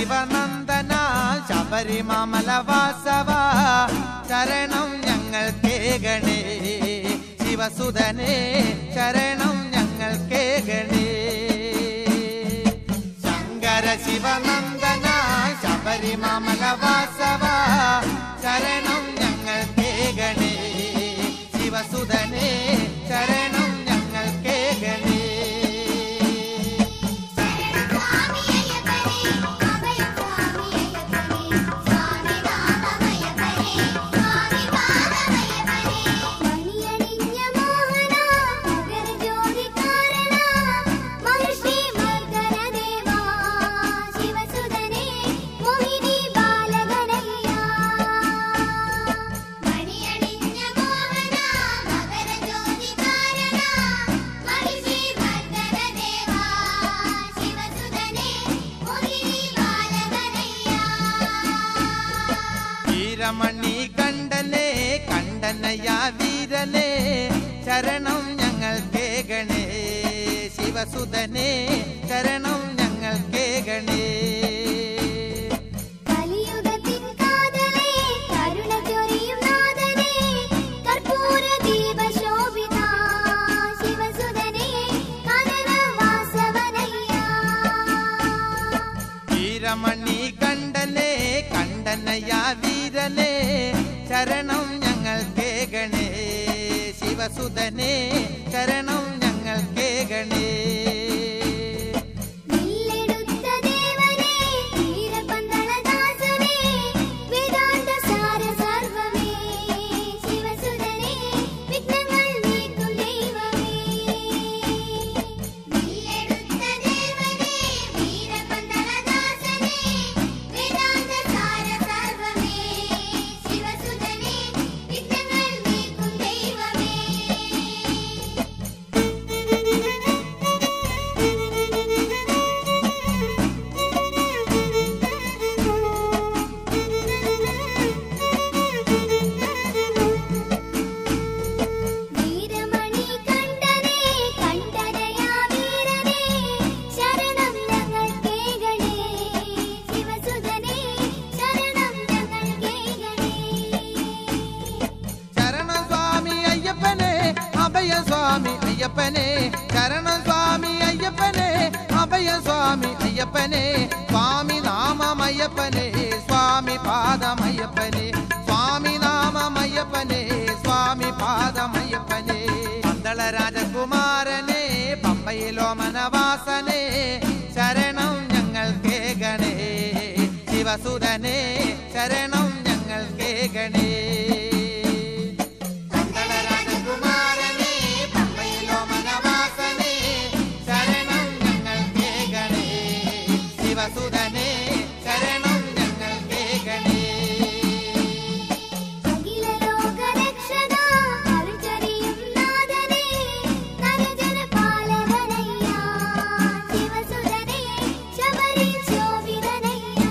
ശിവനന്ദന ശബരിമാമല വാസവ ശരണം ഞങ്ങൾ കേകണേ ശിവസുതനെ ശരണം ഞങ്ങൾ കേകണേ ശങ്കര ശിവനന്ദന ശബരിമാമല വാസവ ശരണം ഞങ്ങൾ കേകണേ ശിവസുതനെ ശരണം ഞങ്ങൾ കേകണേ മണിയണിഞ്ഞ മോഹന നഗരജ്യോതി കാരണ മഹർഷി മർദ്ദന ദേവാ ശിവസുതനേ മോഹിനി ബാലകനയ്യ മണിയണിഞ്ഞ മോഹന നഗരജ്യോതി കാരണ മഹർഷി മർദ്ദന ദേവാ ശിവസുതനേ മോഹിനി ബാലകനയ്യ വീരമണി കണ്ടനെ കണ്ടനയ വീരനെ ശരണം ഞങ്ങൾ കേകണേ ശിവസുതനെ ശരണം ഞങ്ങൾ കേകണേ കലിയുഗത്തിൻ കാതലേ കരുണ ചൊരിയും നാഥനേ കർപ്പൂര ദീപശോഭിത ശിവസുതനേ കാനന വാസവനയ്യ വീരമണി കണ്ടനെ കണ്ടനയ വീരനെ ശരണം ഞങ്ങൾ കേകണേ ശിവസുതനെ ശരണം ഞങ്ങൾ കേകണേ വില്ലെടുത്ത ദേവനേ വീരപന്തളദാസനേ വേദാന്ത സാര സർവമേ ശിവസുതനേ വിഘ്നങ്ങൾ നീക്കും ദൈവമേ വില്ലെടുത്ത ദേവനേ വീരപന്തളദാസനേ വേദാന്ത സാര സർവമേ ശിവസുതനേ വിഘ്നങ്ങൾ നീക്കും ദൈവമേ വീരമണി കണ്ടനേ കണ്ടനയാ വീരനേ ശരണം ഞങ്ങൾ കേകണേ ശിവസുതനേ ശരണം ഞങ്ങൾ കേകണേ ശരണം സ്വാമി അയ്യപ്പനെ അഭയ സ്വാമി അയ്യപ്പനെ ശരണം സ്വാമി അയ്യപ്പനെ അഭയ സ്വാമി അയ്യപ്പനെ സ്വാമി നാമമയ്യപ്പനെ സ്വാമി പാദമയ്യപ്പനെ സ്വാമി നാമമയ്യപ്പനെ സ്വാമി പാദമയ്യപ്പനെ പന്തള രാജകുമാരനെ പമ്പയിലോ മനവാസനെ ശരണം ഞങ്ങൾ കേകണേ ശിവസുരനെ ശരണം ഞങ്ങൾ കേകണേ പന്തള രാജകുമാരനെ പമ്പയിലോ മനവാസനെ ശരണം ഞങ്ങൾ കേകണേ ശിവസുരനെ ശരണം ഞങ്ങൾ കേകണേ അഖില ലോക രക്ഷക അരുചരിയും നാഥനേ നരജന പാലകനയ്യ ശിവസുതനേ ശബരി ശോഭിതനയ്യ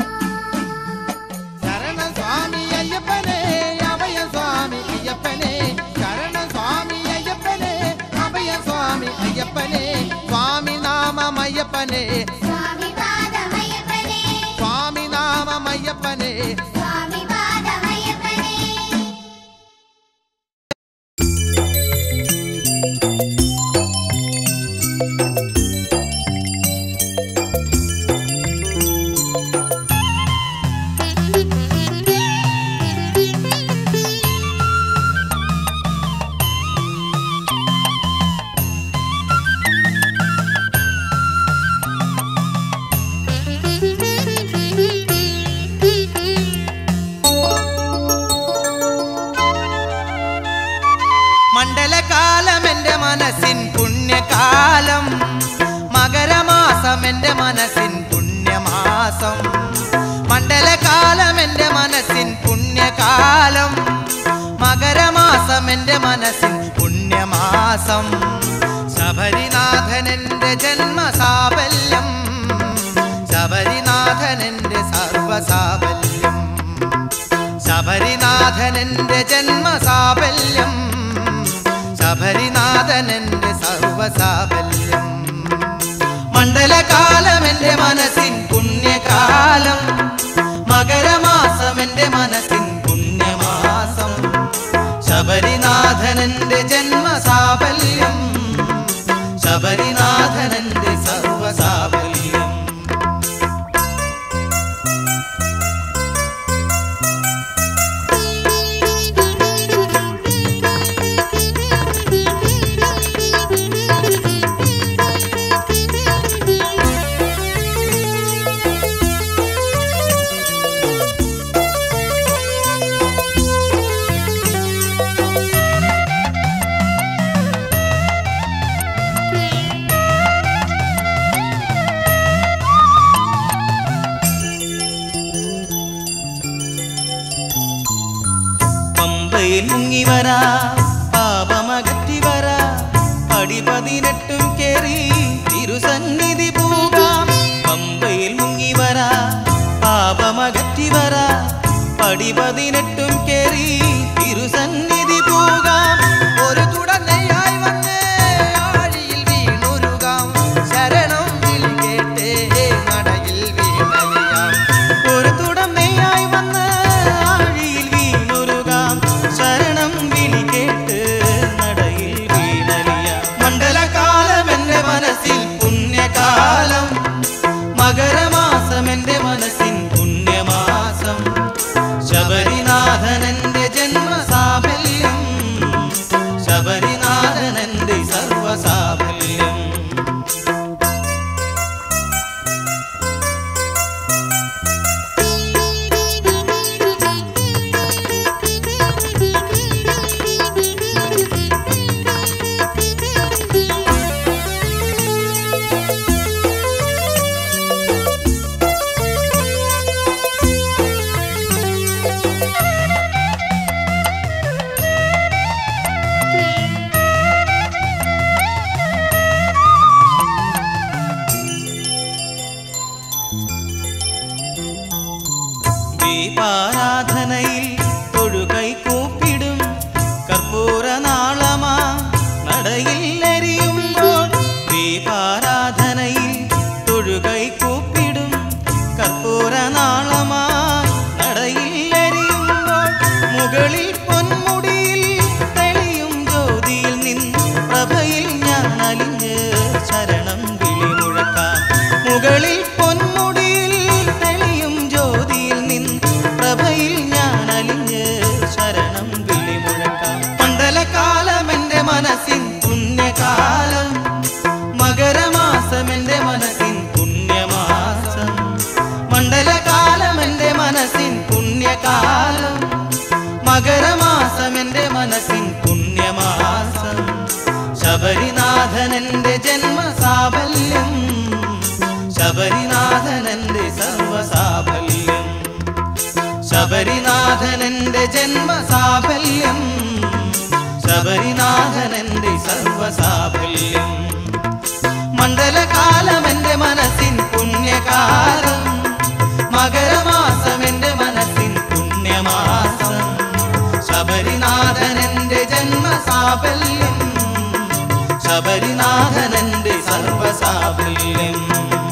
ശരണം സ്വാമി അയ്യപ്പനെ അഭയ സ്വാമി അയ്യപ്പനെ ശരണം സ്വാമി അയ്യപ്പനെ അഭയ സ്വാമി അയ്യപ്പനെ സ്വാമി നാമമയ്യപ്പനെ സ്വാമി പാദമയ്യപ്പനേ സ്വാമി നാമമയ്യപ്പനെ സ്വാമി പാദമയ്യപ്പനേ മണ്ഡലകാലം എന്റെ മനസ്സിൻ പുണ്യകാലം മകരമാസം എന്റെ മനസ്സിൻ പുണ്യമാസം മണ്ഡലകാലം എന്റെ മനസ്സിൻ പുണ്യകാലം മകരമാസം എന്റെ മനസ്സിൻ പുണ്യമാസം ശബരിനാഥൻ എന്റെ ജന്മസാഫല്യം ശബരിനാഥൻ എന്റെ സർവസാഫല്യം ശബരിനാഥനെന്റെ ജന്മസാഫല്യം ശബരിനാഥനെന്റെ സർവസാഫല്യം മണ്ഡല മണ്ഡലകാലം എന്റെ മനസ്സിൻ പുണ്യകാലം മകരമാസം എന്റെ മനസ്സിൻ പുണ്യമാസം ശബരിനാഥനന്റെ ജന്മസാഫല്യം ശബരിനാഥനന്റെ സർവസാഫല്യം പമ്പയിൽ മുങ്ങി വരാ പാപമകറ്റി വരാ പടി പതിനെട്ടും കേറി തിരുസന്നിധി പോകാം പമ്പയിൽ മുങ്ങി വരാ പാപമകറ്റി വരാ പടി പതിനെട്ടും കേറി തിരുസന്നിധി പോകാം ഒരു തുടർന്നയായി വന്ന് ആഴിയിൽ വീണുരുകാം ശരണം വിളി കേട്ടേ നടയിൽ വീണലിയാം ഒരു തുടർന്നയായി വന്ന് ആഴിയിൽ വീണുരുകാം ശരണം വിളി കേട്ട് നടയിൽ വീണലിയാം മണ്ഡലകാലം എന്റെ മനസ്സിൽ പുണ്യകാലം മകരമാസം എന്റെ മനസ്സിൻ പുണ്യമാസം ശബരിനാഥനന്റെ ജന്മസാഫല്യം ശബരിനാഥനന്റെ സർവസാഫല്യം ദീപാരാധനയിൽ തൊഴുകൈ കൂപ്പിടും കർപ്പൂര നാളമാ നടയിൽ എരിയുമ്പോൾ ദീപാരാധനയിൽ തൊഴുകൈ കൂപ്പിടും കർപ്പൂര നാളമാ നടയിൽ എരിയുമ്പോൾ മുകളിൽ പൊന്മുടിയിൽ തെളിയും ജ്യോതിയിൽ നിന്ന് പ്രഭയിൽ ഞാൻ അലിഞ്ഞ് ശരണം വിളി മുഴക്കാം മുകളിൽ പൊന്മുടിയിൽ തെളിയും ജ്യോതിയിൽ നിന്ന് പ്രഭയിൽ ഞാൻ അലിഞ്ഞ് ശരണം വിളി മുഴക്കാം മണ്ഡലകാലം എന്റെ മനസ്സിൻ പുണ്യകാലം മകരമാസം എന്റെ മനസ്സിൻ പുണ്യമാസം മണ്ഡലകാലം എന്റെ മനസ്സിൻ പുണ്യകാലം മകരമാസം എന്റെ മനസ്സിൻ പുണ്യമാസം ശബരിനാഥനന്റെ ജന്മസാഫല്യം ശബരിനാഥനന്റെ സർവസാഫല്യം ശബരിനാഥനന്റെ ജന്മസാഫല്യം ശബരിനാഥനന്റെ സർവസാഫല്യം മണ്ഡലകാലം എന്റെ മനസ്സിൻ പുണ്യകാലം മകരമാസം എന്റെ മനസ്സിൻ പുണ്യമാസം ശബരിനാഥനന്റെ ജന്മസാഫല്യം ശബരിനാഥനന്റെ സർവസാഫല്യം